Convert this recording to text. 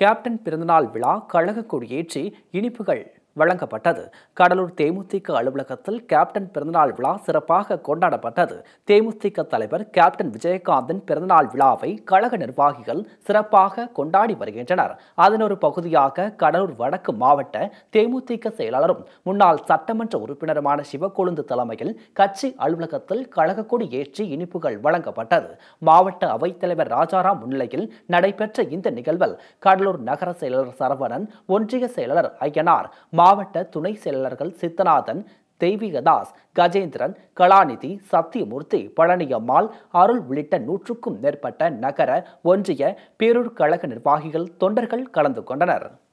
captain பிறந்தநாள் விழா கழக கொடியேற்றி இனிப்புகள் வழங்கப்பட்டது கடலூர் தேமுதிக அலுவலகத்தில் கேப்டன் பிறந்தநாள் விழா சிறப்பாக கொண்டாடப்பட்டது தேமுதிக தலைவர் கேப்டன் விஜயகாந்தின் பிறந்தநாள் விழாவை கழக நிர்வாகிகள் சிறப்பாக கொண்டாடி வருகின்றனர் அதன் ஒரு பகுதியாக கடலூர் வடக்கு மாவட்ட தேமுதிக செயலாளரும் முன்னாள் சட்டமன்ற உறுப்பினருமான சிவக்கொழுந்து தலைமையில் கட்சி அலுவலகத்தில் கழக கொடி ஏற்றி இனிப்புகள் வழங்கப்பட்டது மாவட்ட அவைத்தலைவர் ராஜாராம் முன்னிலையில் நடைபெற்ற இந்த நிகழ்வில் கடலூர் நகர செயலாளர் சரவணன் ஒன்றிய செயலாளர் ஐயனார் மாவட்ட துணை செயலாளர்கள் சித்தநாதன் தெய்வீகதாஸ் கஜேந்திரன் கலாநிதி சத்தியமூர்த்தி பழனியம்மாள் அருள் உள்ளிட்ட நூற்றுக்கும் மேற்பட்ட நகர ஒன்றிய பேரூர் கழக நிர்வாகிகள் தொண்டர்கள் கலந்து கொண்டனர்